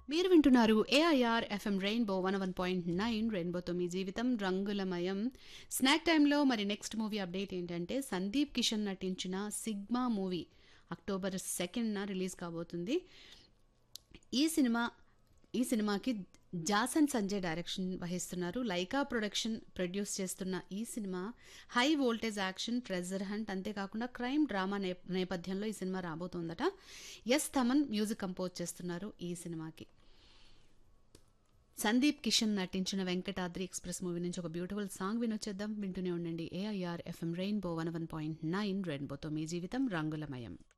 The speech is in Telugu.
మీరు వింటున్నారు AIR FM rainbow one one point nine రెయిన్బోతో మీ జీవితం రంగులమయం స్నాక్ టైంలో మరి నెక్స్ట్ మూవీ అప్డేట్ ఏంటంటే సందీప్ కిషన్ నటించిన సిగ్మా మూవీ అక్టోబర్ సెకండ్న రిలీజ్ కాబోతుంది ఈ సినిమా ఈ సినిమాకి జాసన్ సంజయ్ డైరెక్షన్ వహిస్తున్నారు లైకా ప్రొడక్షన్ ప్రొడ్యూస్ చేస్తున్న ఈ సినిమా high voltage action treasure hunt అంతేకాకుండా క్రైమ్ డ్రామా నే నేపథ్యంలో ఈ సినిమా రాబోతోందట ఎస్ థమన్ మ్యూజిక్ కంపోజ్ చేస్తున్నారు ఈ సినిమాకి సందీప్ కిషన్ నటించిన వెంకటాద్రి ఎక్స్ప్రెస్ మూవీ నుంచి ఒక బ్యూటిఫుల్ సాంగ్ వినొచ్చేద్దాం వింటూనే ఉండండి AIR FM rainbow one one point nine రెయిన్బోతో మీ జీవితం రంగులమయం